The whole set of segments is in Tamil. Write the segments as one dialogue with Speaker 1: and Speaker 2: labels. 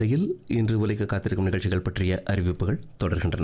Speaker 1: இடையில் இன்று உலக காத்திருக்கும் நிகழ்ச்சிகள் பற்றிய அறிவிப்புகள் தொடர்கின்றன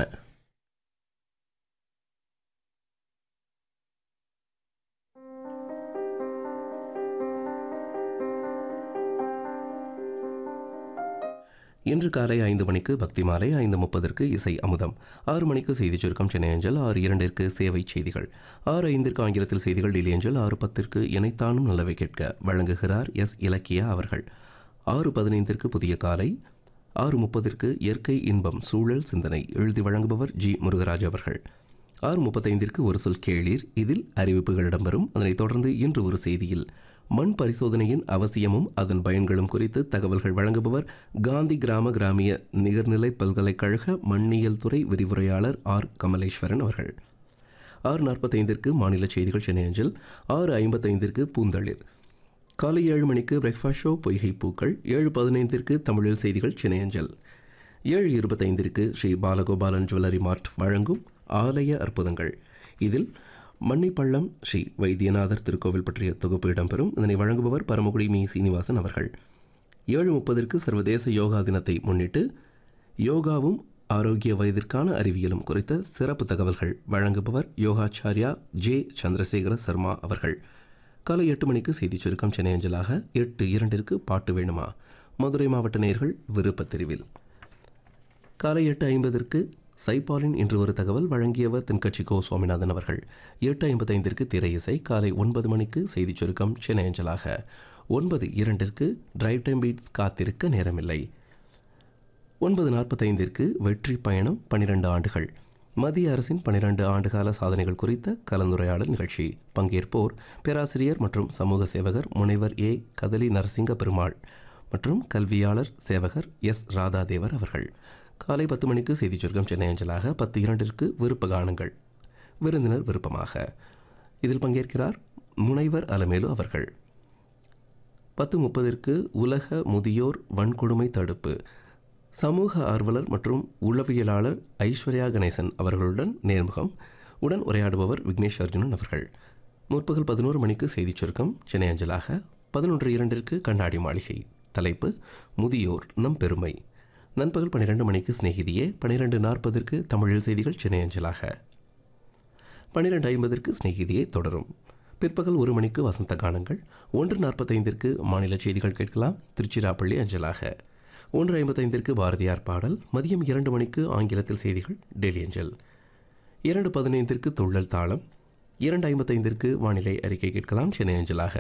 Speaker 1: இன்று காலை ஐந்து மணிக்கு பக்தி மாலை ஐந்து முப்பதற்கு இசை அமுதம் ஆறு மணிக்கு செய்திச் சுருக்கம் சென்னை அஞ்சல் ஆறு இரண்டிற்கு சேவை செய்திகள் ஆறு ஐந்திற்கு ஆங்கிலத்தில் செய்திகள் டெல்லி அஞ்சல் ஆறு பத்திற்கு இணைத்தானும் நல்லவை கேட்க வழங்குகிறார் எஸ் இலக்கியா அவர்கள் ஆறு பதினைந்திற்கு புதிய காலை ஆறு முப்பதிற்கு இயற்கை இன்பம் சூழல் சிந்தனை எழுதி வழங்குபவர் ஜி முருகராஜ் அவர்கள் ஆறு முப்பத்தைந்திற்கு ஒரு சொல் கேளீர் இதில் அறிவிப்புகள் இடம்பெறும் அதனைத் தொடர்ந்து இன்று ஒரு செய்தியில் மண் பரிசோதனையின் அவசியமும் அதன் பயன்களும் குறித்து தகவல்கள் வழங்குபவர் காந்தி கிராம கிராமிய நிகர்நிலை பல்கலைக்கழக மண்ணியல் துறை விரிவுரையாளர் ஆர் கமலேஸ்வரன் அவர்கள் ஆறு நாற்பத்தைந்திற்கு மாநில செய்திகள் சென்னை அஞ்சல் ஆறு ஐம்பத்தைந்திற்கு பூந்தளிர் காலை ஏழு மணிக்கு பிரேக்ஃபாஸ்ட் ஷோ பொய்கை பூக்கள் ஏழு பதினைந்திற்கு தமிழில் செய்திகள் சென்னை அஞ்சல் ஏழு இருபத்தைந்திற்கு ஸ்ரீ பாலகோபாலன் ஜுவல்லரி மார்ட் வழங்கும் ஆலய அற்புதங்கள் இதில் மன்னிப்பள்ளம் ஸ்ரீ வைத்தியநாதர் திருக்கோவில் பற்றிய தொகுப்பு இடம்பெறும் இதனை வழங்குபவர் பரமக்குடி மீ சீனிவாசன் அவர்கள் ஏழு முப்பதற்கு சர்வதேச யோகா தினத்தை முன்னிட்டு யோகாவும் ஆரோக்கிய வயதிற்கான அறிவியலும் குறித்த சிறப்பு தகவல்கள் வழங்குபவர் யோகாச்சாரியா ஜே சந்திரசேகர சர்மா அவர்கள் காலை எட்டு மணிக்கு செய்திச் சுருக்கம் சென்னை அஞ்சலாக எட்டு இரண்டிற்கு பாட்டு வேணுமா மதுரை மாவட்ட நேயர்கள் விருப்பத் தெரிவில் காலை எட்டு ஐம்பதற்கு சைபாலின் இன்று ஒரு தகவல் வழங்கியவர் தென்கட்சி கோ சுவாமிநாதன் அவர்கள் எட்டு ஐம்பத்தைந்திற்கு திரை இசை காலை ஒன்பது மணிக்கு செய்திச் சுருக்கம் சென்னை அஞ்சலாக ஒன்பது இரண்டிற்கு டிரைவ் டைம் பீட்ஸ் காத்திருக்க நேரமில்லை ஒன்பது நாற்பத்தைந்திற்கு வெற்றி பயணம் பனிரெண்டு ஆண்டுகள் மத்திய அரசின் பனிரெண்டு ஆண்டுகால சாதனைகள் குறித்த கலந்துரையாடல் நிகழ்ச்சி பங்கேற்போர் பேராசிரியர் மற்றும் சமூக சேவகர் முனைவர் ஏ கதலி நரசிங்க பெருமாள் மற்றும் கல்வியாளர் சேவகர் எஸ் ராதாதேவர் அவர்கள் காலை பத்து மணிக்கு செய்திச் சுருக்கம் சென்னை அஞ்சலாக பத்து இரண்டிற்கு விருப்ப கானங்கள் விருந்தினர் விருப்பமாக இதில் பங்கேற்கிறார் முனைவர் அலமேலு அவர்கள் பத்து முப்பதிற்கு உலக முதியோர் வன்கொடுமை தடுப்பு சமூக ஆர்வலர் மற்றும் உளவியலாளர் ஐஸ்வர்யா கணேசன் அவர்களுடன் நேர்முகம் உடன் உரையாடுபவர் விக்னேஷ் அர்ஜுனன் அவர்கள் முற்பகல் பதினோரு மணிக்கு செய்திச் சுருக்கம் சென்னை அஞ்சலாக பதினொன்று இரண்டிற்கு கண்ணாடி மாளிகை தலைப்பு முதியோர் நம் பெருமை நண்பகல் பன்னிரெண்டு மணிக்கு சிநேகிதியே பன்னிரெண்டு நாற்பதற்கு தமிழில் செய்திகள் சென்னை அஞ்சலாக பன்னிரெண்டு ஐம்பதற்கு சிநேகிதியே தொடரும் பிற்பகல் ஒரு மணிக்கு வசந்த கானங்கள் ஒன்று நாற்பத்தைந்திற்கு மாநில செய்திகள் கேட்கலாம் திருச்சிராப்பள்ளி அஞ்சலாக ஒன்று ஐம்பத்தைந்திற்கு பாரதியார் பாடல் மதியம் இரண்டு மணிக்கு ஆங்கிலத்தில் செய்திகள் டெல்லி அஞ்சல் இரண்டு பதினைந்திற்கு துள்ளல் தாளம் இரண்டு ஐம்பத்தைந்திற்கு வானிலை அறிக்கை கேட்கலாம் சென்னை அஞ்சலாக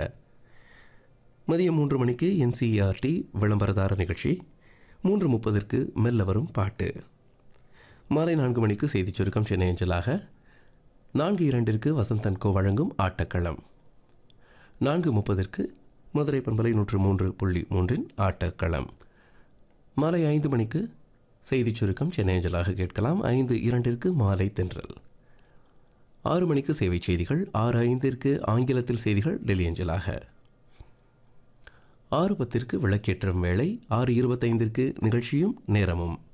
Speaker 1: மதியம் மூன்று மணிக்கு என்சிஇஆர்டி விளம்பரதார நிகழ்ச்சி மூன்று முப்பதற்கு மெல்ல வரும் பாட்டு மாலை நான்கு மணிக்கு செய்திச் சுருக்கம் சென்னை அஞ்சலாக நான்கு இரண்டிற்கு வசந்தன் கோ வழங்கும் ஆட்டக்களம் நான்கு முப்பதற்கு மதுரை பண்பலை நூற்று மூன்று புள்ளி மூன்றின் ஆட்டக்களம் மாலை ஐந்து மணிக்கு செய்திச் சுருக்கம் சென்னை அஞ்சலாக கேட்கலாம் ஐந்து இரண்டிற்கு மாலை தென்றல் ஆறு மணிக்கு சேவை செய்திகள் ஆறு ஐந்திற்கு ஆங்கிலத்தில் செய்திகள் டெல்லி அஞ்சலாக ஆறு பத்திற்கு விளக்கேற்றும் வேளை ஆறு இருபத்தைந்திற்கு நிகழ்ச்சியும் நேரமும்